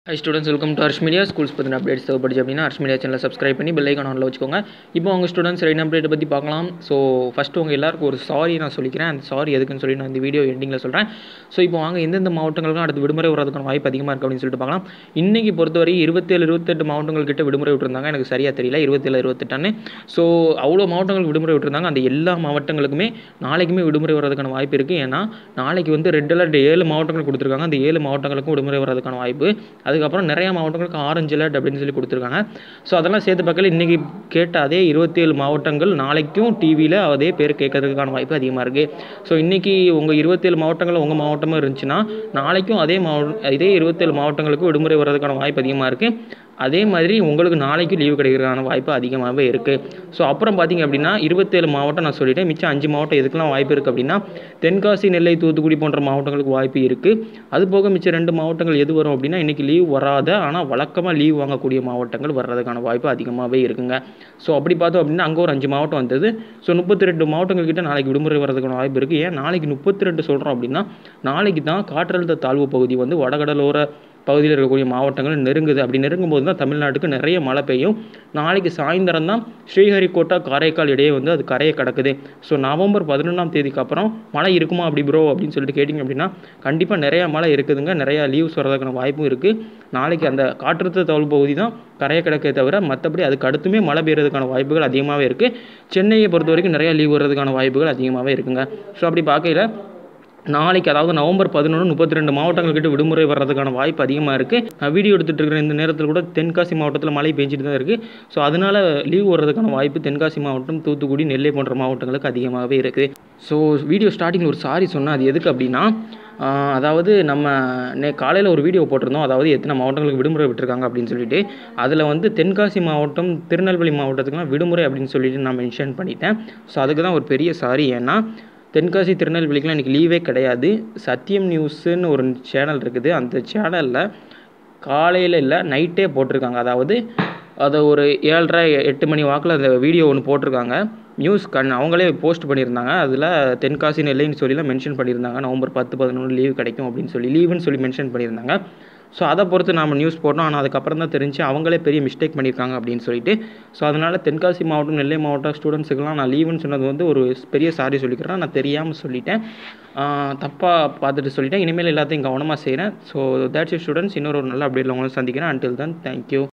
high students welcome to Harsh media schools பற்றின updates தேவைப்படுச்சு அப்படின்னா ஹர்ஷ் மீடியா சேனலை சப்ஸ்கிரைப் பண்ணி பெல் ஐக்கான் ஆனில் வச்சுக்கோங்க இப்போ உங்கள் ஸ்டூடெண்ட்ஸ் ரெயின் அப்டேட் பற்றி பார்க்கலாம் ஸோ ஃபஸ்ட்டு உங்கள் எல்லாருக்கும் ஒரு சாரி நான் சொல்லிக்கிறேன் அந்த சாரி எதுக்குன்னு சொல்லி நான் இந்த வீடியோ எண்டிங்கில் சொல்கிறேன் ஸோ இப்போ வாங்க எந்தெந்த மாவட்டங்களுக்கும் அடுத்து விடுமுறை வரதுக்கான வாய்ப்பு அதிகமாக இருக்குது அப்படின்னு சொல்லிட்டு பார்க்கலாம் இன்றைக்கி பொறுத்தவரை இருபத்தேழு இருபத்தெட்டு மாவட்டங்கள் கிட்ட விடுமுறை விட்டுருந்தாங்க எனக்கு சரியாக தெரியல இருபத்தேழு இருபத்தெட்டான்னு ஸோ அவ்வளோ மாவட்டங்களுக்கு விடுமுறை விட்டுருந்தாங்க அந்த எல்லா மாவட்டங்களுக்குமே நாளைக்குமே விடுமுறை வரதுக்கான வாய்ப்பு இருக்குது ஏன்னா நாளைக்கு வந்து ரெட் அலர்ட் ஏழு மாவட்டங்கள் கொடுத்துருக்காங்க அந்த ஏழு மாவட்டங்களுக்கும் விடுமுறை வரதுக்கான வாய்ப்பு அதுக்கப்புறம் நிறையா மாவட்டங்களுக்கு ஆரஞ்சு அலர்ட் அப்படின்னு சொல்லி கொடுத்துருக்காங்க ஸோ அதெல்லாம் சேர்த்து பார்க்கல இன்றைக்கி கேட்ட அதே இருபத்தேழு மாவட்டங்கள் நாளைக்கும் டிவியில் அதே பேர் கேட்கறதுக்கான வாய்ப்பு அதிகமாக இருக்குது ஸோ இன்றைக்கி உங்கள் இருபத்தேழு மாவட்டங்களில் உங்கள் மாவட்டமாக இருந்துச்சுன்னா நாளைக்கும் அதே மாவட்ட இதே இருபத்தேழு மாவட்டங்களுக்கு விடுமுறை வர்றதுக்கான வாய்ப்பு அதிகமாக இருக்குது அதே மாதிரி உங்களுக்கு நாளைக்கும் லீவு கிடைக்கிறதுக்கான வாய்ப்பு அதிகமாகவே இருக்குது ஸோ அப்புறம் பார்த்தீங்க அப்படின்னா இருபத்தேழு மாவட்டம் நான் சொல்லிட்டேன் மிச்சம் அஞ்சு மாவட்டம் எதுக்கெல்லாம் வாய்ப்பு இருக்குது அப்படின்னா தென்காசி நெல்லை தூத்துக்குடி போன்ற மாவட்டங்களுக்கு வாய்ப்பு இருக்குது அது போக மிச்சம் ரெண்டு மாவட்டங்கள் எது வரும் அப்படின்னா இன்றைக்கி லீவ் வராத ஆனால் வழக்கமாக லீவ் வாங்கக்கூடிய மாவட்டங்கள் வர்றதுக்கான வாய்ப்பு அதிகமாகவே இருக்குங்க ஸோ அப்படி பார்த்தோம் அப்படின்னா அங்கே ஒரு அஞ்சு மாவட்டம் வந்தது ஸோ முப்பத்தி ரெண்டு மாவட்டங்கள் கிட்ட நாளைக்கு விடுமுறை வர்றதுக்கான வாய்ப்பு இருக்குது ஏன் நாளைக்கு முப்பத்தி ரெண்டு சொல்கிறோம் அப்படின்னா நாளைக்கு தான் காற்றழுத்த தாழ்வு பகுதி வந்து வடகடலோர பகுதியில் இருக்கக்கூடிய மாவட்டங்கள் நெருங்குது அப்படி நெருங்கும் போது தான் தமிழ்நாட்டுக்கு நிறைய மழை பெய்யும் நாளைக்கு சாயந்தரம் தான் ஸ்ரீஹரிகோட்டா காரைக்கால் இடையே வந்து அது கரையை கிடக்குது ஸோ நவம்பர் பதினொன்றாம் தேதிக்கு அப்புறம் மழை இருக்குமா அப்படி ப்ரோ அப்படின்னு சொல்லிட்டு கேட்டிங்க அப்படின்னா கண்டிப்பாக நிறையா மழை இருக்குதுங்க நிறையா லீவ்ஸ் வர்றதுக்கான வாய்ப்பும் இருக்குது நாளைக்கு அந்த காற்றழுத்த தாழ்வு பகுதி தான் கரையை கிடக்கே தவிர மற்றபடி அதுக்கு அடுத்துமே மழை பெய்யறதுக்கான வாய்ப்புகள் அதிகமாகவே இருக்குது சென்னையை பொறுத்த வரைக்கும் நிறையா லீவ் வர்றதுக்கான வாய்ப்புகள் அதிகமாகவே இருக்குங்க ஸோ அப்படி பார்க்கையில் நாளைக்கு அதாவது நவம்பர் பதினொன்று முப்பத்தி ரெண்டு மாவட்டங்கள்கிட்ட விடுமுறை வர்றதுக்கான வாய்ப்பு அதிகமாக இருக்குது நான் வீடியோ எடுத்துகிட்டு இருக்கிற இந்த நேரத்தில் கூட தென்காசி மாவட்டத்தில் மழை பெஞ்சிட்டு தான் இருக்குது ஸோ அதனால் லீவ் வர்றதுக்கான வாய்ப்பு தென்காசி மாவட்டம் தூத்துக்குடி நெல்லை போன்ற மாவட்டங்களுக்கு அதிகமாகவே இருக்குது ஸோ வீடியோ ஸ்டார்டிங்கில் ஒரு சாரி சொன்னேன் அது எதுக்கு அப்படின்னா அதாவது நம்ம நே காலையில் ஒரு வீடியோ போட்டிருந்தோம் அதாவது எத்தனை மாவட்டங்களுக்கு விடுமுறை விட்டுருக்காங்க அப்படின்னு சொல்லிட்டு அதில் வந்து தென்காசி மாவட்டம் திருநெல்வேலி மாவட்டத்துக்குலாம் விடுமுறை அப்படின்னு சொல்லிட்டு நான் மென்ஷன் பண்ணிட்டேன் ஸோ அதுக்கு தான் ஒரு பெரிய சாரி ஏன்னா தென்காசி திருநெல்வேலிக்கெலாம் இன்றைக்கி லீவே கிடையாது சத்தியம் நியூஸுன்னு ஒரு சேனல் இருக்குது அந்த சேனலில் காலையில் இல்லை நைட்டே போட்டிருக்காங்க அதாவது அதை ஒரு ஏழரை எட்டு மணி வாக்கில் அந்த வீடியோ ஒன்று போட்டிருக்காங்க நியூஸ் கண் அவங்களே போஸ்ட் பண்ணியிருந்தாங்க அதில் தென்காசி நெல்லைன்னு சொல்லிலாம் மென்ஷன் பண்ணியிருந்தாங்க நவம்பர் பத்து பதினொன்று லீவ் கிடைக்கும் அப்படின்னு சொல்லி லீவுன்னு சொல்லி மென்ஷன் பண்ணியிருந்தாங்க ஸோ அதை பொறுத்து நாம் நியூஸ் போட்டோம் ஆனால் அதுக்கப்புறம் தான் தெரிஞ்சு அவங்களே பெரிய மிஸ்டேக் பண்ணியிருக்காங்க அப்படின்னு சொல்லிட்டு ஸோ அதனால் தென்காசி மாவட்டம் நெல்லை மாவட்டம் ஸ்டூடெண்ட்ஸுக்கெல்லாம் நான் லீவுன்னு சொன்னது வந்து ஒரு பெரிய சாரி சொல்லிக்கிறேன் நான் தெரியாமல் சொல்லிட்டேன் தப்பாக பார்த்துட்டு சொல்லிட்டேன் இனிமேல் எல்லாத்தையும் கவனமாக செய்கிறேன் ஸோ தேட்ஸ் ஸ்டூடெண்ட்ஸ் இன்னொரு ஒரு நல்ல அப்டேட்டில் உங்களை சந்திக்கிறேன் அன்டில் தான் தேங்க்யூ